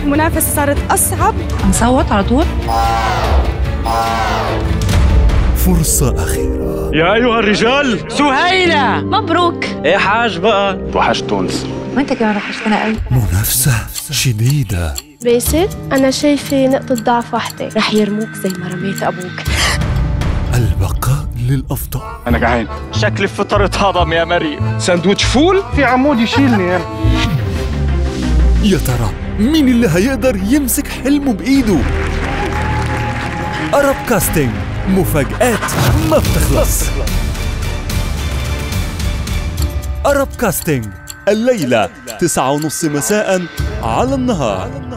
المنافسة صارت أصعب نصوت على طول فرصة أخيرة يا أيها الرجال سهيلة مبروك إيه حاج بقى وحش تونس وانت كمان وحشتنا قوي منافسة شديدة باسل أنا شايفة نقطة ضعف واحدة رح يرموك زي ما رميت ابوك البقاء للأفضل أنا جعان شكلي فطرت هضم يا مريم سندوتش فول في عمود يشيلني أنا يا ترى مين اللي هيقدر يمسك حلمه بإيده أرب كاستنج مفاجآت ما بتخلص أرب كاستنج الليلة تسعة ونص مساء على النهار